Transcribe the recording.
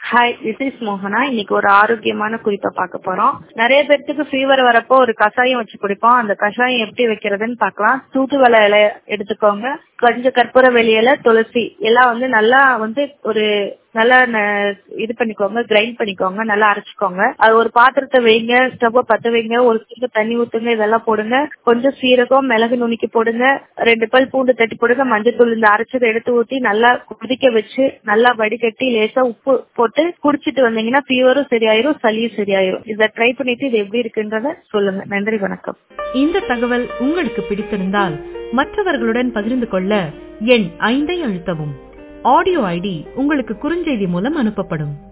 hi this is மோகனா இன்னைக்கு ஒரு ஆரோக்கியமான குறிப்பை பார்க்க போறோம் நிறைய பேர்த்துக்கு ஃபீவர் வரப்போ ஒரு கஷாயம் வச்சு குடிப்போம் அந்த கஷாயம் எப்படி வைக்கிறதுன்னு பார்க்கலாம் தூதுவளை இலை எடுத்துக்கோங்க கொஞ்சம் கற்பூர வெளியில துளசி எல்லாம் வந்து நல்லா வந்து ஒரு நல்லா ந- இது பண்ணிக்கோங்க கிரைண்ட் பண்ணிக்கோங்க நல்லா அரைச்சுக்கோங்க அது ஒரு பாத்திரத்தை வைங்க ஸ்டவ் பத்த வைங்க ஒரு சிறு தண்ணி ஊத்துங்க இதெல்லாம் போடுங்க கொஞ்சம் சீரகம் மிளகு நுணுக்கி போடுங்க ரெண்டு பல் பூண்டு தட்டி போடுங்க மஞ்சள் தூள் இந்த அரைச்சதை எடுத்து ஊத்தி நல்லா கொதிக்க வச்சு நல்லா வடிகட்டி லேசா உப்பு போட்டு குடிச்சிட்டு வந்தீங்கன்னா ஃபீவரும் சரியாயிரும் சளியும் சரியாயிரும் இதை ட்ரை பண்ணிட்டு இது எப்படி இருக்குன்றத சொல்லுங்க நன்றி வணக்கம் இந்த தகவல் உங்களுக்கு பிடித்திருந்தால் மற்றவர்களுடன் பகிர்ந்து கொள்ள எண் ஐந்தை அழுத்தவும் ஆடியோ ஐடி உங்களுக்கு குறுஞ்செய்தி மூலம் அனுப்பப்படும்